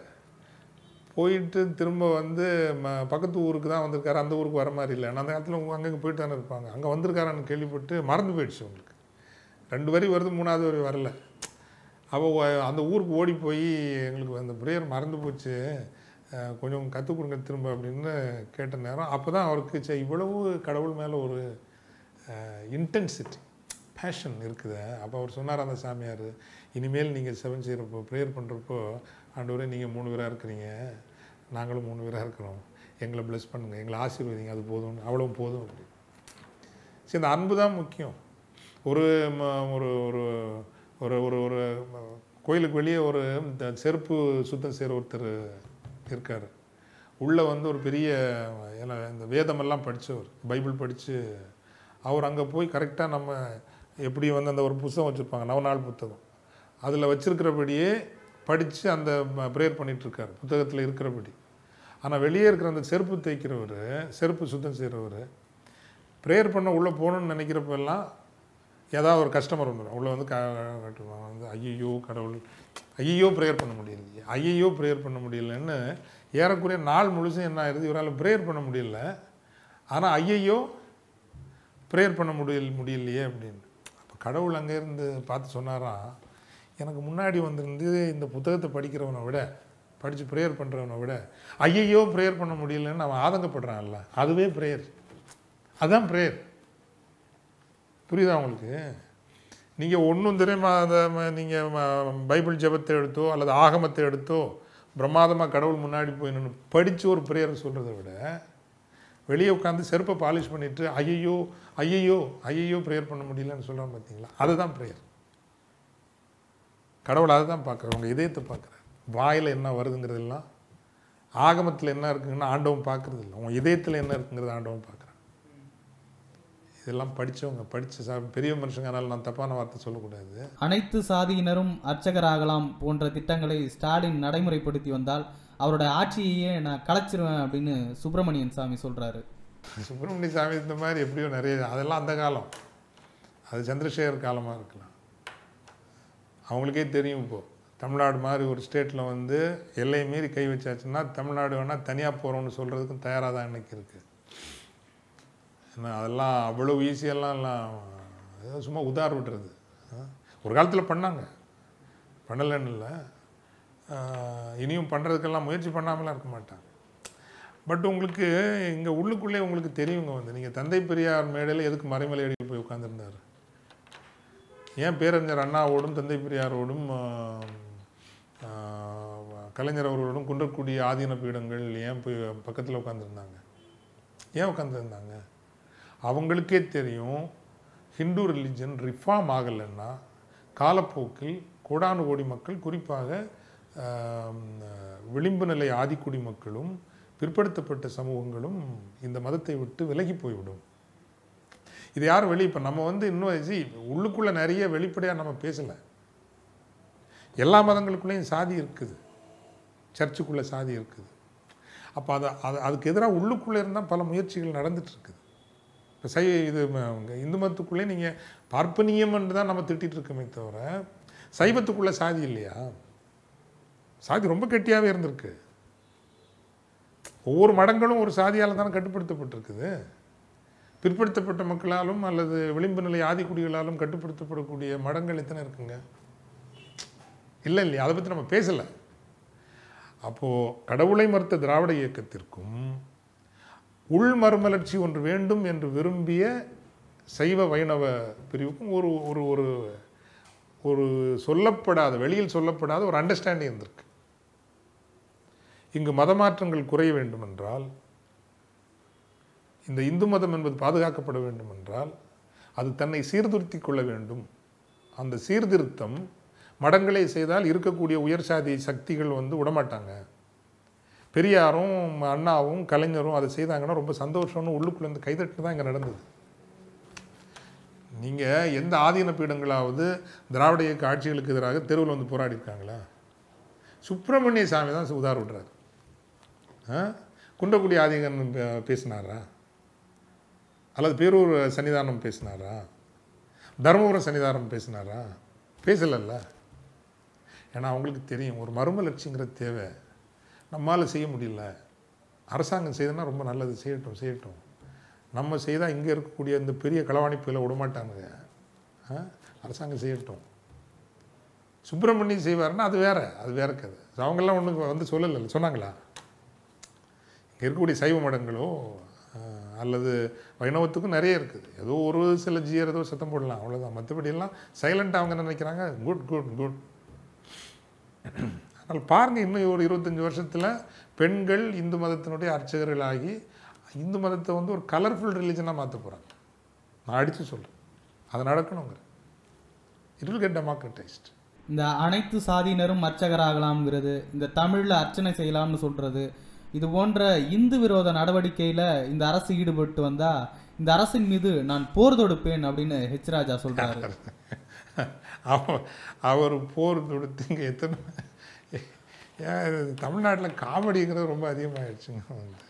போயிட்டு திரும்ப வந்து ம பக்கத்து ஊருக்கு தான் வந்திருக்காரு அந்த ஊருக்கு வர மாதிரி இல்லை ஆனால் அந்த காலத்தில் அங்கங்கே போயிட்டு தானே இருப்பாங்க அங்கே வந்திருக்காரான்னு கேள்விப்பட்டு மறந்து போயிடுச்சு உங்களுக்கு ரெண்டு வரி வருது மூணாவது வரி வரல அப்போ ஒ- அந்த ஊருக்கு ஓடி போய் எங்களுக்கு அந்த ப்ரேயர் மறந்து போச்சு அஹ் கொஞ்சம் கற்றுக் கொடுங்க திரும்ப அப்படின்னு கேட்ட நேரம் அப்போ தான் அவருக்கு சே இவ்வளவு கடவுள் மேலே ஒரு இன்டென்சிட்டி பேஷன் இருக்குது அப்போ அவர் சொன்னார் அந்த சாமியார் இனிமேல் நீங்கள் செவன் செய்கிறப்போ ப்ரேயர் பண்ணுறப்போ ஆண்டவரே நீங்கள் மூணு பேராக இருக்கிறீங்க நாங்களும் மூணு பேராக இருக்கிறோம் எங்களை ப்ளஸ் பண்ணுங்கள் எங்களை ஆசீர்வதிங்க அது போதும் அவ்வளோ போதும் அப்படி சரி இந்த அன்பு தான் முக்கியம் ஒரு ம- ஒரு ஒரு ஒரு ஒரு ஒரு ம- கோயிலுக்கு வெளியே ஒரு இந்த செருப்பு சுத்தம் செய்கிற ஒருத்தர் இருக்கார் உள்ளே வந்து ஒரு பெரிய ஏன்னா இந்த வேதமெல்லாம் படித்தவர் பைபிள் படித்து அவர் அங்கே போய் கரெக்டாக நம்ம எப்படி வந்து அந்த ஒரு புத்தகம் வச்சுருப்பாங்க நவநாள் புத்தகம் அதில் வச்சிருக்கிறபடியே படித்து அந்த ப்ரேயர் பண்ணிகிட்ருக்கார் புத்தகத்தில் இருக்கிறபடி ஆனால் வெளியே இருக்கிற அந்த செருப்பு தைக்கிறவர் செருப்பு சுத்தம் செய்கிறவர் ப்ரேயர் பண்ண உள்ளே போகணும்னு நினைக்கிறப்ப எல்லாம் ஏதாவது ஒரு கஸ்டமர் வந்துடும் உள்ளே வந்து க கட்டுவாங்க வந்து ஐயையோ கடவுள் ஐயையோ ப்ரேயர் பண்ண முடியலையே ஐயையோ ப்ரேயர் பண்ண முடியலன்னு ஏறக்குறைய நாள் முழுசும் என்ன ஆயிருது இவரால் ப்ரேயர் பண்ண முடியல ஆனால் ஐயையோ ப்ரேயர் பண்ண முடியல முடியலையே அப்படின்னு அப்போ கடவுள் அங்கேருந்து பார்த்து சொன்னாராம் எனக்கு முன்னாடி வந்திருந்து இந்த புத்தகத்தை படிக்கிறவனை விட படித்து ப்ரேயர் பண்ணுறவனை விட ஐயையோ ப்ரேயர் பண்ண முடியலன்னு அவன் ஆதங்கப்படுறான்ல அதுவே ப்ரேயர் அதுதான் ப்ரேயர் புரியுதா உங்களுக்கு நீங்கள் ஒன்றும் தெரியுமா அந்த நீங்கள் பைபிள் ஜெபத்தை எடுத்தோ அல்லது ஆகமத்தை எடுத்தோ பிரமாதமாக கடவுள் முன்னாடி போய் நின்று படித்து ஒரு ப்ரேயர் சொல்கிறத விட வெளியே உட்காந்து செருப்பை பாலிஷ் பண்ணிட்டு ஐயையோ ஐயையோ ஐயையோ ப்ரேயர் பண்ண முடியலன்னு சொல்கிறோம் பார்த்தீங்களா அதுதான் ப்ரேயர் கடவுள் அதை தான் பார்க்குறாரு உங்கள் இதயத்தை பார்க்குறாரு வாயில் என்ன வருதுங்கிறதெல்லாம் ஆகமத்தில் என்ன இருக்குங்கன்னா ஆண்டவன் பார்க்குறது இல்லை உங்கள் இதயத்தில் என்ன இருக்குங்கிறது ஆண்டவன் பார்க்குறான் இதெல்லாம் படித்தவங்க படித்த சா பெரிய மனுஷங்க அதனால் நான் தப்பான வார்த்தை சொல்லக்கூடாது அனைத்து சாதியினரும் அர்ச்சகராகலாம் போன்ற திட்டங்களை ஸ்டாலின் நடைமுறைப்படுத்தி வந்தால் அவரோட ஆட்சியையே நான் கலைச்சிருவேன் அப்படின்னு சுப்பிரமணியன் சாமி சொல்றாரு சுப்பிரமணிய சாமி இந்த மாதிரி எப்படியோ நிறைய அதெல்லாம் அந்த காலம் அது சந்திரசேகர் காலமாக இருக்கலாம் அவங்களுக்கே தெரியும் இப்போது தமிழ்நாடு மாதிரி ஒரு ஸ்டேட்டில் வந்து எல்லையை மீறி கை வச்சாச்சுன்னா தமிழ்நாடு வேணால் தனியாக போகிறோம்னு சொல்கிறதுக்கும் தயாராக தான் இன்னைக்கு இருக்குது ஏன்னா அதெல்லாம் அவ்வளோ ஈஸியெல்லாம் எல்லாம் ஏதோ சும்மா உதார விட்டுறது ஆ? ஒரு காலத்தில் பண்ணாங்க பண்ணலைன்னு இல்லை ஆஹ் இனியும் பண்ணுறதுக்கெல்லாம் முயற்சி பண்ணாமலாம் இருக்க மாட்டாங்க பட் உங்களுக்கு இங்கே உள்ளுக்குள்ளே உங்களுக்கு தெரியுங்க வந்து நீங்கள் தந்தை பெரியார் மேடையில் எதுக்கு மறைமலை அடியில் போய் உட்காந்துருந்தார் ஏன் பேரறிஞர் அண்ணாவோடும் தந்தை பெரியாரோடும் ஆஹ், ஆஹ், கலைஞர் அவர்களோடும் குன்றக்குடி ஆதீன பீடங்கள் ஏன் போய் பக்கத்தில் உட்காந்துருந்தாங்க ஏன் உட்காந்துருந்தாங்க அவங்களுக்கே தெரியும் ஹிந்து ரிலிஜன் ரிஃபார்ம் ஆகலைன்னா காலப்போக்கில் கோடானு கோடி மக்கள் குறிப்பாக ஆம், விளிம்பு நிலை ஆதிக்குடி மக்களும் பிற்படுத்தப்பட்ட சமூகங்களும் இந்த மதத்தை விட்டு விலகி போய்விடும் இது யாரும் வெளியே இப்போ நம்ம வந்து இன்னும் see, உள்ளுக்குள்ள நிறைய வெளிப்படையாக நம்ம பேசலை எல்லா மதங்களுக்குள்ளேயும் சாதி இருக்குது சர்ச்சுக்குள்ளே சாதி இருக்குது அப்போ அதை அது அதுக்கு எதிராக உள்ளுக்குள்ளே இருந்தால் பல முயற்சிகள் நடந்துட்டு இருக்குது இப்போ சை இது ம- உங்க இந்து மதத்துக்குள்ளே நீங்கள் பார்ப்பனியம்னு தான் நம்ம திட்டிட்டு இருக்கோமே தவிர சைவத்துக்குள்ளே சாதி இல்லையா சாதி ரொம்ப கெட்டியாகவே இருந்திருக்கு ஒவ்வொரு மடங்களும் ஒரு சாதியால் தானே கட்டுப்படுத்தப்பட்டிருக்குது பிற்படுத்தப்பட்ட மக்களாலும் அல்லது விளிம்பு நிலை ஆதிக்குடிகளாலும் கட்டுப்படுத்தப்படக்கூடிய மடங்கள் எத்தனை இருக்குங்க இல்லை இல்லையா அதை பற்றி நம்ம பேசலை அப்போது கடவுளை மறுத்த திராவிட இயக்கத்திற்கும் உள் மறுமலர்ச்சி ஒன்று வேண்டும் என்று விரும்பிய சைவ வைணவ பிரிவுக்கும் ஒரு ஒரு ஒரு ஒரு சொல்லப்படாத வெளியில் சொல்லப்படாத ஒரு அண்டர்ஸ்டாண்டிங் இருந்திருக்கு இங்கு மதமாற்றங்கள் குறைய வேண்டும் என்றால் இந்த இந்து மதம் என்பது பாதுகாக்கப்பட வேண்டும் என்றால் அது தன்னை சீர்திருத்தி கொள்ள வேண்டும் அந்த சீர்திருத்தம் மடங்களை செய்தால் இருக்கக்கூடிய உயர் சாதி சக்திகள் வந்து விடமாட்டாங்க பெரியாரும் அண்ணாவும் கலைஞரும் அதை செய்தாங்கன்னா ரொம்ப சந்தோஷம்னு உள்ளுக்குள்ள இருந்து கைதட்டு தான் இங்கே நடந்தது நீங்கள் எந்த ஆதீன பீடங்களாவது திராவிட இயக்க ஆட்சிகளுக்கு எதிராக தெருவில் வந்து போராடி இருக்காங்களா சுப்பிரமணிய சாமி தான் உதார விடுறாரு ஆ? குன்றக்குடி ஆதிகன் பே- பேசினாரா அல்லது பேரூர் சன்னிதானம் பேசினாரா தருமபுரம் சன்னிதானம் பேசினாரா பேசலல்ல ஏன்னா அவங்களுக்கு தெரியும் ஒரு மறுமலர்ச்சிங்கிற தேவை நம்மால் செய்ய முடியல அரசாங்கம் செய்தனா ரொம்ப நல்லது செய்யட்டும் செய்யட்டும் நம்ம செய்தால் இங்கே இருக்கக்கூடிய இந்த பெரிய களவாணிப்புகளை விடமாட்டானுங்க ஆ? அரசாங்கம் செய்யட்டும் சுப்பிரமணியம் செய்வாருன்னா அது வேற அது வேற கதை அவங்கெல்லாம் ஒன்றும் வந்து சொல்லலை சொன்னாங்களா இங்கே இருக்கக்கூடிய சைவ மடங்களோ ஆஹ், அல்லது வைணவத்துக்கும் நிறைய இருக்குது ஏதோ ஒரு சில ஜியர் ஏதோ சத்தம் போடலாம் அவ்வளோதான் மற்றபடி எல்லாம் சைலண்டாக அவங்க என்ன நினைக்கிறாங்க குட் குட் குட் அதனால் பாருங்கள் இன்னும் ஒரு இருபத்தஞ்சி வருஷத்தில் பெண்கள் இந்து மதத்தினுடைய அர்ச்சகர்களாகி இந்து மதத்தை வந்து ஒரு கலர்ஃபுல் ரிலீஜனாக மாற்ற போகிறாங்க நான் அடித்து சொல்கிறேன் அது நடக்கணுங்கிற இட் வில் கெட் டெமோக்ரட்டைஸ்ட் இந்த அனைத்து சாதியினரும் அர்ச்சகராகலாம்ங்கிறது இந்த தமிழ்ல அர்ச்சனை செய்யலாம்னு சொல்றது இது போன்ற இந்து விரோத நடவடிக்கையில இந்த அரசு ஈடுபட்டு வந்தா இந்த அரசின் மீது நான் போர் தொடுப்பேன் அப்படின்னு ஹெச் ராஜா சொல்றாரு அவர் அவர் போர் தொடுத்து இங்கே எத்தனை ஏன் தமிழ்நாட்டில் காமெடிங்கிறது ரொம்ப அதிகமாகிடுச்சுங்க வந்து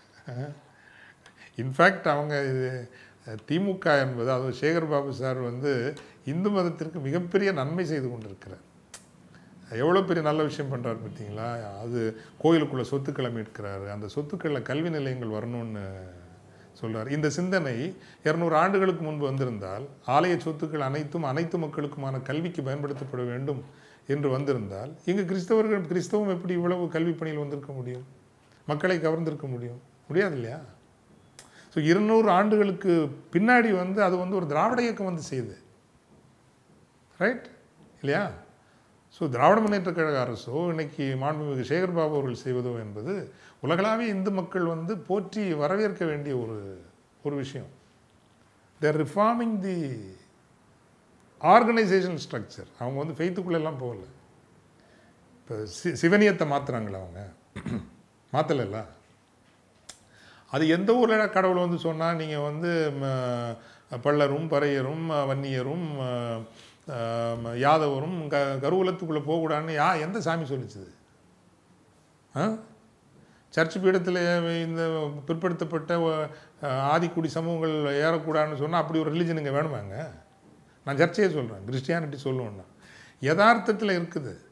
இன்ஃபேக்ட் அவங்க இது திமுக என்பது அதுவும் சேகர் பாபு சார் வந்து இந்து மதத்திற்கு மிகப்பெரிய நன்மை செய்து கொண்டிருக்கிறார் எவ்வளோ பெரிய நல்ல விஷயம் பண்ணுறாரு பார்த்தீங்களா அது கோயிலுக்குள்ளே சொத்துக்களை மீட்கிறாரு அந்த சொத்துக்களில் கல்வி நிலையங்கள் வரணும்னு சொல்றார் இந்த சிந்தனை இருநூறு ஆண்டுகளுக்கு முன்பு வந்திருந்தால் ஆலய சொத்துக்கள் அனைத்தும் அனைத்து மக்களுக்குமான கல்விக்கு பயன்படுத்தப்பட வேண்டும் என்று வந்திருந்தால் இங்கு கிறிஸ்தவர்கள் கிறிஸ்தவம் எப்படி இவ்வளவு கல்வி பணியில் வந்திருக்க முடியும் மக்களை கவர்ந்திருக்க முடியும் முடியாது இல்லையா ஸோ இருநூறு ஆண்டுகளுக்கு பின்னாடி வந்து அது வந்து ஒரு திராவிட இயக்கம் வந்து செய்யுது ரைட் இல்லையா ஸோ திராவிட முன்னேற்ற கழக அரசோ இன்னைக்கு மாண்புமிகு சேகர் பாபு அவர்கள் செய்வதோ என்பது உலகளாவிய இந்து மக்கள் வந்து போற்றி வரவேற்க வேண்டிய ஒரு ஒரு விஷயம் there reforming the organisation structure அவங்க வந்து ஃபெய்த்துக்குள்ளே எல்லாம் போகல இப்போ சி சிவனியத்தை மாற்றுறாங்களா அவங்க மாற்றலைல்ல அது எந்த ஊரில் கடவுள் வந்து சொன்னால் நீங்கள் வந்து ம, பள்ளரும் பறையரும் வன்னியரும் ம, ம, யாதவரும் க கருவூலத்துக்குள்ளே போகக்கூடாதுன்னு யா எந்த சாமி சொல்லிச்சுது ஆ சர்ச் பீடத்தில் இந்த பிற்படுத்தப்பட்ட அஹ், ஆதிக்குடி சமூகங்கள் ஏறக்கூடாதுன்னு சொன்னால் அப்படி ஒரு ரிலிஜன் இங்கே வேணுமாங்க நான் சர்ச்சையே சொல்கிறேன் கிறிஸ்டியானிட்டி சொல்லுவேன்னா யதார்த்தத்தில் இருக்குது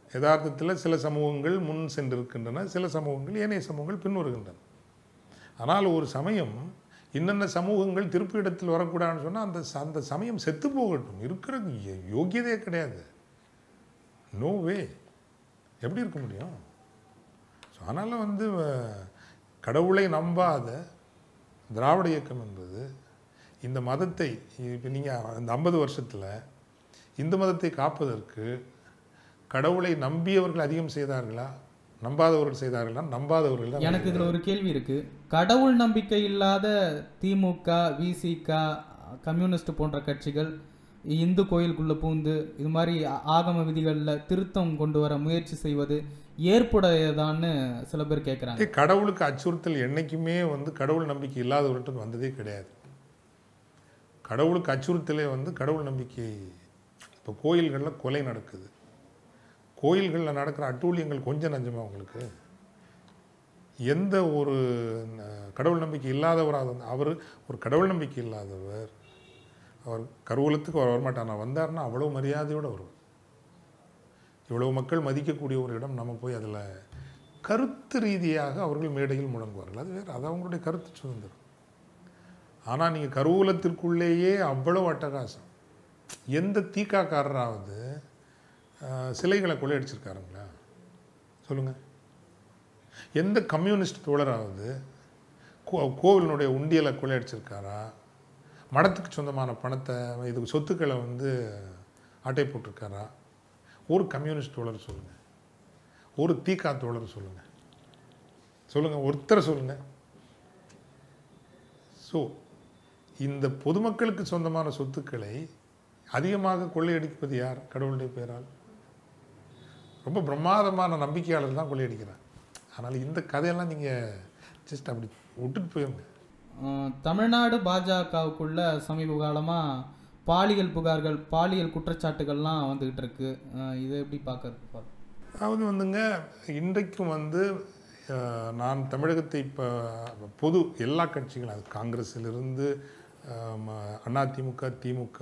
யதார்த்தத்தில் சில சமூகங்கள் முன் சென்றிருக்கின்றன சில சமூகங்கள் ஏனைய சமூகங்கள் பின் வருகின்றன ஆனால் ஒரு சமயம் இன்னென்ன சமூகங்கள் திருப்பிடத்தில் வரக்கூடாதுன்னு சொன்னால் அந்த ச- அந்த சமயம் செத்து போகட்டும் இருக்கிற யோ- யோக்கியதையே கிடையாது நோ வே எப்படி இருக்க முடியும் ஸோ அதனால் வந்து அஹ், கடவுளை நம்பாத திராவிட இயக்கம் என்பது இந்த மதத்தை இப்போ நீங்கள் அந்த ஐம்பது வருஷத்தில் இந்து மதத்தை காப்பதற்கு கடவுளை நம்பியவர்கள் அதிகம் செய்தார்களா நம்பாதவர்கள் செய்தார்களா நம்பாதவர்கள் தான் எனக்கு இதுல ஒரு கேள்வி இருக்கு கடவுள் நம்பிக்கை இல்லாத திமுக விசிக கம்யூனிஸ்ட் போன்ற கட்சிகள் இந்து கோயிலுக்குள்ள பூந்து இது மாதிரி ஆ- ஆகம விதிகள்ல திருத்தம் கொண்டு வர முயற்சி செய்வது ஏற்புடையதான்னு சில பேர் கேட்குறாங்க ஏய், கடவுளுக்கு அச்சுறுத்தல் என்னைக்குமே வந்து கடவுள் நம்பிக்கை இல்லாதவர்கிட்ட வந்ததே கிடையாது கடவுளுக்கு அச்சுறுத்தலே வந்து கடவுள் நம்பிக்கை இப்போ கோயில்களில் கொலை நடக்குது கோயில்களில் நடக்கிற அட்டூழியங்கள் கொஞ்சம் நஞ்சமா உங்களுக்கு எந்த ஒரு ந- கடவுள் நம்பிக்கை இல்லாதவராக வந்து அவர் ஒரு கடவுள் நம்பிக்கை இல்லாதவர் அவர் கருவூலத்துக்கு அவர் வரமாட்டார் நான் வந்தார்னா அவ்வளோ மரியாதையோடு வருவார் இவ்வளவு மக்கள் மதிக்கக்கூடிய ஒரு இடம் நம்ம போய் அதில் கருத்து ரீதியாக அவர்கள் மேடையில் முழங்குவார்கள் அது வேறு அது அவங்களுடைய கருத்து சுதந்திரம் ஆனால் நீங்கள் கருவூலத்திற்குள்ளேயே அவ்வளவு அட்டகாசம் எந்த தீக்காக்காரராவது ஆஹ், சிலைகளை கொள்ளையடிச்சிருக்காருங்களா சொல்லுங்கள் எந்த கம்யூனிஸ்ட் தோழராவது கோ கோவிலினுடைய உண்டியலை கொள்ளையடிச்சிருக்காரா மடத்துக்கு சொந்தமான பணத்தை இது சொத்துக்களை வந்து ஆட்டை போட்டிருக்காரா ஒரு கம்யூனிஸ்ட் தோழர் சொல்லுங்கள் ஒரு தீகா தோழர் சொல்லுங்கள் சொல்லுங்கள் ஒருத்தரை சொல்லுங்கள் ஸோ இந்த பொதுமக்களுக்கு சொந்தமான சொத்துக்களை அதிகமாக கொள்ளையடிப்பது யார் கடவுளுடைய பெயரால் ரொம்ப பிரமாதமான நம்பிக்கையாளர் தான் கொள்ளையடிக்கிறார் ஆனால் இந்த கதையெல்லாம் நீங்கள் ஜஸ்ட் அப்படி விட்டுட்டு போயிருங்க அஹ், தமிழ்நாடு பாஜகவுக்குள்ள சமீப காலமா பாலியல் புகார்கள் பாலியல் குற்றச்சாட்டுகள்லாம் வந்துகிட்டு இருக்கு அஹ், இதை எப்படி பார்க்கறது அதாவது வந்துங்க இன்றைக்கும் வந்து அஹ், நான் தமிழகத்தை இப்போ பொது எல்லா கட்சிகளும் அது காங்கிரஸிலிருந்து அதிமுக திமுக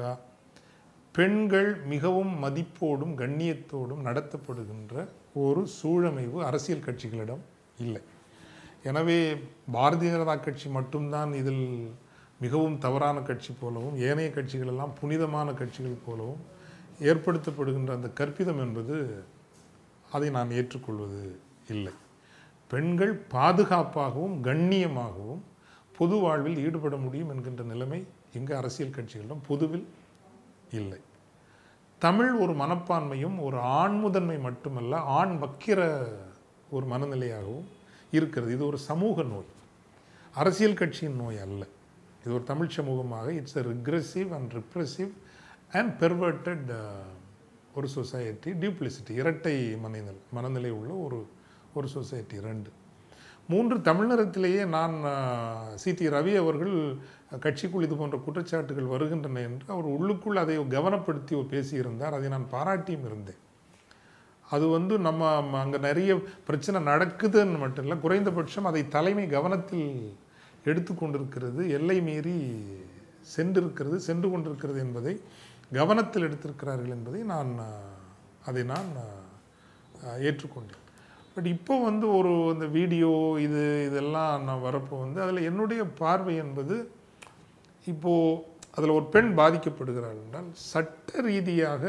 பெண்கள் மிகவும் மதிப்போடும் கண்ணியத்தோடும் நடத்தப்படுகின்ற ஒரு சூழமைவு அரசியல் கட்சிகளிடம் இல்லை எனவே பாரதிய ஜனதா கட்சி மட்டும்தான் இதில் மிகவும் தவறான கட்சி போலவும் ஏனைய கட்சிகள் எல்லாம் புனிதமான கட்சிகள் போலவும் ஏற்படுத்தப்படுகின்ற அந்த கற்பிதம் என்பது அதை நான் ஏற்றுக்கொள்வது இல்லை பெண்கள் பாதுகாப்பாகவும் கண்ணியமாகவும் பொது வாழ்வில் ஈடுபட முடியும் என்கின்ற நிலைமை இங்கு அரசியல் கட்சிகளிடம் பொதுவில் இல்லை தமிழ் ஒரு மனப்பான்மையும் ஒரு ஆண் முதன்மை மட்டுமல்ல ஆண் வக்கிர ஒரு மனநிலையாகவும் இருக்கிறது இது ஒரு சமூக நோய் அரசியல் கட்சியின் நோய் அல்ல இது ஒரு தமிழ் சமூகமாக it's a regressive and repressive and perverted ஒரு சொசைட்டி டியூப்ளிசிட்டி இரட்டை மனநிலை மனநிலை உள்ள ஒரு ஒரு சொசைட்டி ரெண்டு மூன்று தமிழகத்திலேயே நான் சி டி ரவி அவர்கள் கட்சிக்குள் இது போன்ற குற்றச்சாட்டுகள் வருகின்றன என்று அவர் உள்ளுக்குள் அதை கவனப்படுத்தி பேசியிருந்தார் அதை நான் பாராட்டியும் இருந்தேன் அது வந்து நம்ம அங்கே நிறைய பிரச்சனை நடக்குதுன்னு மட்டும் இல்லை குறைந்தபட்சம் அதை தலைமை கவனத்தில் எடுத்துக்கொண்டிருக்கிறது எல்லை மீறி சென்றிருக்கிறது சென்று கொண்டிருக்கிறது என்பதை கவனத்தில் எடுத்திருக்கிறார்கள் என்பதை நான் அஹ், அதை நான் அஹ், ஏற்றுக்கொண்டேன் பட் இப்போ வந்து ஒரு இந்த வீடியோ இது இதெல்லாம் நான் வரப்போ வந்து அதில் என்னுடைய பார்வை என்பது இப்போது அதில் ஒரு பெண் பாதிக்கப்படுகிறாள் என்றால் சட்ட ரீதியாக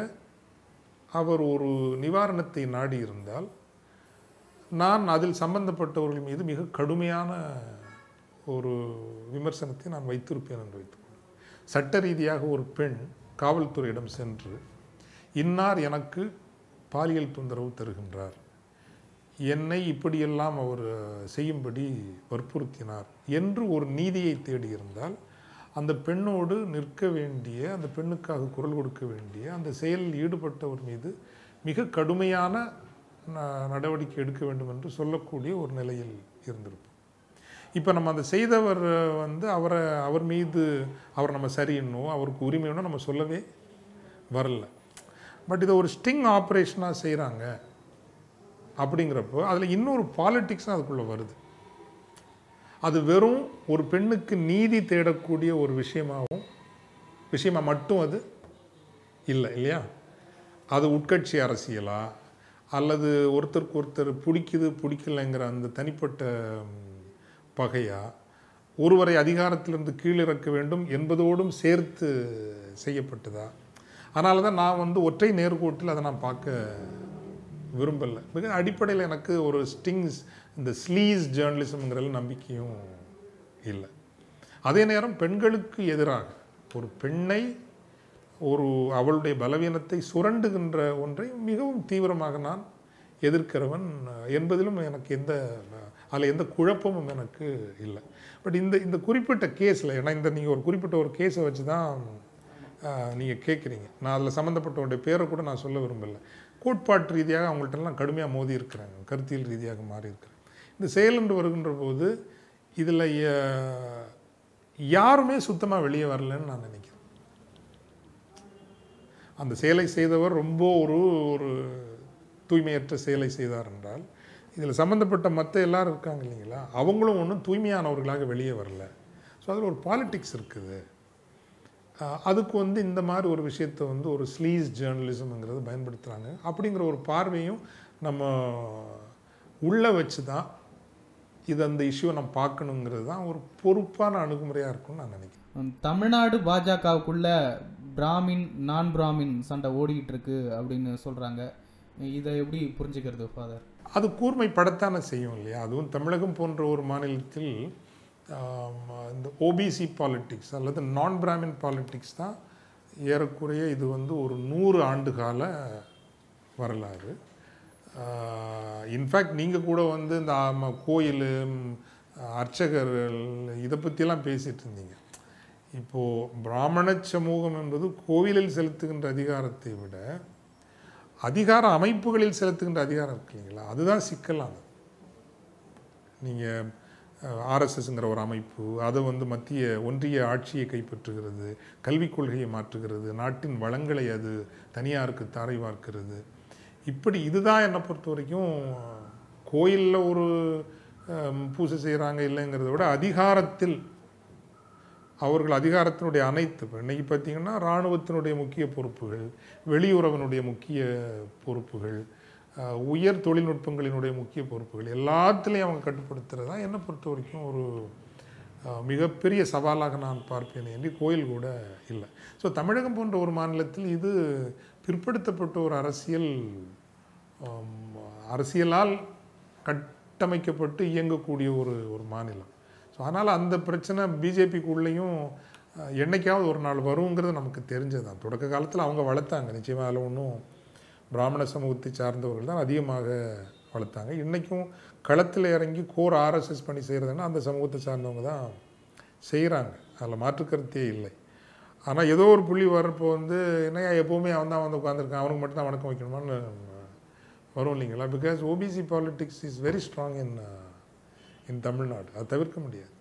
அவர் ஒரு நிவாரணத்தை நாடி இருந்தால் நான் அதில் சம்பந்தப்பட்டவர்கள் மீது மிக கடுமையான ஒரு விமர்சனத்தை நான் வைத்திருப்பேன் என்று வைத்துக்கொள்வேன் சட்ட ரீதியாக ஒரு பெண் காவல்துறையிடம் சென்று இன்னார் எனக்கு பாலியல் தொந்தரவு தருகின்றார் என்னை இப்படியெல்லாம் அவர் செய்யும்படி வற்புறுத்தினார் என்று ஒரு நீதியை தேடியிருந்தால் அந்த பெண்ணோடு நிற்க வேண்டிய அந்த பெண்ணுக்காக குரல் கொடுக்க வேண்டிய அந்த செயலில் ஈடுபட்டவர் மீது மிக கடுமையான ந- நடவடிக்கை எடுக்க வேண்டும் என்று சொல்லக்கூடிய ஒரு நிலையில் இருந்திருப்போம் இப்போ நம்ம அந்த செய்தவர் வந்து அவரை அவர் மீது அவர் நம்ம சரியின்னோ அவருக்கு உரிமையோ நம்ம சொல்லவே வரல பட் இதை ஒரு ஸ்டிங் ஆப்ரேஷனாக செய்கிறாங்க அப்படிங்கிறப்போ அதில் இன்னொரு பாலிட்டிக்ஸும் அதுக்குள்ளே வருது அது வெறும் ஒரு பெண்ணுக்கு நீதி தேடக்கூடிய ஒரு விஷயமாகவும் விஷயமா மட்டும் அது இல்லை இல்லையா அது உட்கட்சி அரசியலா அல்லது ஒருத்தருக்கு ஒருத்தர் பிடிக்குது பிடிக்கலைங்கிற அந்த தனிப்பட்ட ம், பகையா ஒருவரை அதிகாரத்திலிருந்து கீழிறக்க வேண்டும் என்பதோடும் சேர்த்து செய்யப்பட்டதா அதனால தான் நான் வந்து ஒற்றை நேர்கோட்டில் அதை நான் பார்க்க விரும்பலை மிக அடிப்படையில் எனக்கு ஒரு ஸ்டிங்ஸ் இந்த ஸ்லீஸ் ஜேர்னலிசம்ங்கிறதுல நம்பிக்கையும் இல்லை அதே நேரம் பெண்களுக்கு எதிராக ஒரு பெண்ணை ஒரு அவளுடைய பலவீனத்தை சுரண்டுகின்ற ஒன்றை மிகவும் தீவிரமாக நான் எதிர்க்கிறவன் என்பதிலும் எனக்கு எந்த அதில் எந்த குழப்பமும் எனக்கு இல்லை பட் இந்த இந்த குறிப்பிட்ட கேஸில் ஏன்னா இந்த நீங்கள் ஒரு குறிப்பிட்ட ஒரு கேஸை வச்சு தான் நீங்கள் கேட்குறீங்க நான் அதில் சம்மந்தப்பட்டவருடைய பேரை கூட நான் சொல்ல விரும்பலை கோட்பாட்டு ரீதியாக அவங்கள்ட்டெல்லாம் கடுமையாக மோதி இருக்கிறேன் கருத்தியல் ரீதியாக மாறி இருக்கிறேன் இந்த செயல் என்று வருகின்ற போது இதில் யாருமே சுத்தமாக வெளியே வரலன்னு நான் நினைக்கிறேன் அந்த செயலை செய்தவர் ரொம்ப ஒரு ஒரு தூய்மையற்ற செயலை செய்தார் என்றால் இதில் சம்மந்தப்பட்ட மற்ற எல்லாரும் இருக்காங்க இல்லைங்களா அவங்களும் ஒன்றும் தூய்மையானவர்களாக வெளியே வரல ஸோ அதில் ஒரு பாலிடிக்ஸ் இருக்குது அஹ் அதுக்கு வந்து இந்த மாதிரி ஒரு விஷயத்தை வந்து ஒரு ஸ்லீஸ் ஜேர்னலிசம்ங்கிறது பயன்படுத்துகிறாங்க அப்படிங்கிற ஒரு பார்வையும் நம்ம உள்ளே வச்சு தான் இது அந்த இஷ்யூவை நம்ம பார்க்கணுங்கிறது தான் ஒரு பொறுப்பான அணுகுமுறையாக இருக்கும்னு நான் நினைக்கிறேன் உம், தமிழ்நாடு பாஜகவுக்குள்ள பிராமின் நான் பிராமின் சண்டை ஓடிக்கிட்டு இருக்கு அப்படின்னு சொல்றாங்க இதை எப்படி புரிஞ்சுக்கிறது ஃபாதர் அது கூர்மைப்படத்தானே செய்யும் இல்லையா அதுவும் தமிழகம் போன்ற ஒரு மாநிலத்தில் ஆம், இந்த ஓபிசி பாலிட்டிக்ஸ் அல்லது நான் பிராமின் பாலிட்டிக்ஸ் தான் ஏறக்குறைய இது வந்து ஒரு நூறு ஆண்டு கால வரலாறு இன்ஃபேக்ட் நீங்கள் கூட வந்து இந்த ஆம, கோயில் ம், அர்ச்சகர்கள் இதை பற்றியெல்லாம் பேசிகிட்டு இருந்தீங்க இப்போது பிராமண சமூகம் என்பது கோவிலில் செலுத்துகின்ற அதிகாரத்தை விட அதிகார அமைப்புகளில் செலுத்துகின்ற அதிகாரம் இருக்கு இல்லைங்களா அதுதான் சிக்கலானது நீங்கள் ஆர்எஸ்எஸ்ங்கிற ஒரு அமைப்பு அது வந்து மத்திய ஒன்றிய ஆட்சியை கைப்பற்றுகிறது கல்விக் கொள்கையை மாற்றுகிறது நாட்டின் வளங்களை அது தனியாருக்கு தாரை வார்க்கிறது இப்படி இதுதான் என்னை பொறுத்த வரைக்கும் கோயிலில் ஒரு அஹ், பூஜை செய்கிறாங்க இல்லைங்கிறத விட அதிகாரத்தில் அவர்கள் அதிகாரத்தினுடைய அனைத்து இப்போ இன்னைக்கு பார்த்தீங்கன்னா இராணுவத்தினுடைய முக்கிய பொறுப்புகள் வெளியுறவினுடைய முக்கிய பொறுப்புகள் அஹ், உயர் தொழில்நுட்பங்களினுடைய முக்கிய பொறுப்புகள் எல்லாத்துலேயும் அவங்க கட்டுப்படுத்துறது தான் என்னை பொறுத்த வரைக்கும் ஒரு அஹ், மிகப்பெரிய சவாலாக நான் பார்ப்பேன் என்று கோயில் கூட இல்லை ஸோ தமிழகம் போன்ற ஒரு மாநிலத்தில் இது பிற்படுத்தப்பட்ட ஒரு அரசியல் ஆம், அரசியலால் கட்டமைக்கப்பட்டு இயங்கக்கூடிய ஒரு ஒரு மாநிலம் ஸோ அதனால் அந்த பிரச்சனை பிஜேபிக்குள்ளேயும் என்னைக்காவது ஒரு நாள் வருங்கிறது நமக்கு தெரிஞ்சதுதான் தொடக்க காலத்தில் அவங்க வளர்த்தாங்க நிச்சயமாக அதில் ஒன்றும் பிராமண சமூகத்தை சார்ந்தவர்கள் தான் அதிகமாக வளர்த்தாங்க இன்றைக்கும் களத்தில் இறங்கி கோர் ஆர்எஸ்எஸ் பண்ணி செய்கிறதுன்னா அந்த சமூகத்தை சார்ந்தவங்க தான் செய்கிறாங்க அதில் மாற்றுக்கருத்தே இல்லை ஆனால் ஏதோ ஒரு புள்ளி வர்றப்போ வந்து என்னையா எப்போவுமே அவன் தான் வந்து உட்காந்துருக்கான் அவனுக்கு மட்டும் தான் வணக்கம் வைக்கணுமான்னு வரும் இல்லைங்களா because OBC politics is very strong in in Tamil Nadu அதை தவிர்க்க முடியாது